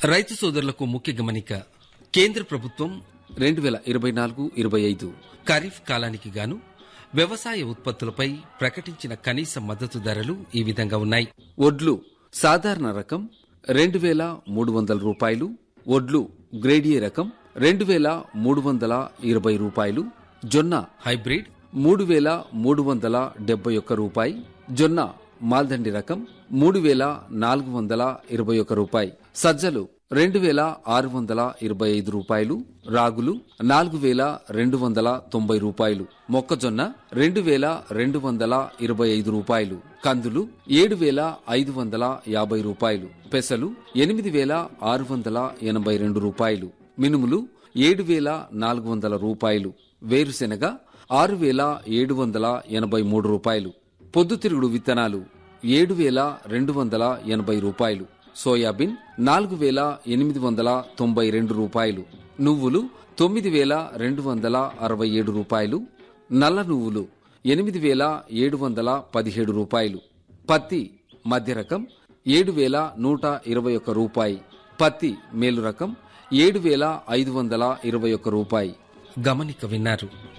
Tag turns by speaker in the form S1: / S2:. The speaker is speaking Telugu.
S1: రైతు సోదరులకు ముఖ్య గమనిక కేంద్ర ప్రభుత్వం
S2: రెండు వేల ఇరవై నాలుగు ఇరవై ఐదు
S1: ఖరీఫ్ కాలానికి గాను వ్యవసాయ ఉత్పత్తులపై ప్రకటించిన కనీస మద్దతు ధరలు ఈ విధంగా ఉన్నాయి
S2: ఒడ్లు సాధారణ రకం రెండు వేల మూడు వందల రూపాయలు ఒడ్లు గ్రేడియే రకం రెండు వేల మూడు వందల ఇరవై రూపాయలు జొన్న
S1: హైబ్రిడ్
S2: మూడు వేల మూడు వందల డెబ్బై ఒక్క రూపాయి జొన్న మాల్దండి రకం మూడు వేల నాలుగు వందల ఇరవై ఒక్క రూపాయి సజ్జలు రెండు వేల ఆరు వందల ఇరవై ఐదు రూపాయలు రాగులు నాలుగు వేల రెండు వందల తొంభై రూపాయలు మొక్కజొన్న రెండు వేల రెండు వందల ఇరవై ఐదు రూపాయలు కందులు ఏడు వేల ఐదు వందల యాభై రూపాయలు పెసలు ఎనిమిది వేల ఆరు వందల ఎనభై రెండు రూపాయలు మినుములు ఏడు వేల నాలుగు వందల రూపాయలు వేరుశెనగ ఆరు వేల ఏడు వందల ఎనభై మూడు రూపాయలు పొద్దుతిరుగుడు విత్తనాలు ఏడు వేల రెండు వందల ఎనభై రూపాయలు సోయాబీన్ నాలుగు వేల ఎనిమిది వందల తొంభై రెండు రూపాయలు నువ్వులు తొమ్మిది వేల రెండు వందల అరవై ఏడు రూపాయలు నల్ల నువ్వులు ఎనిమిది వేల ఏడు వందల పదిహేడు రూపాయలు పత్తి మధ్య రకం ఏడు వేల నూట ఇరవై ఒక్క రూపాయి పత్తి మేలు రకం ఏడు వేల ఐదు వందల ఇరవై ఒక్క రూపాయి
S1: గమనిక విన్నారు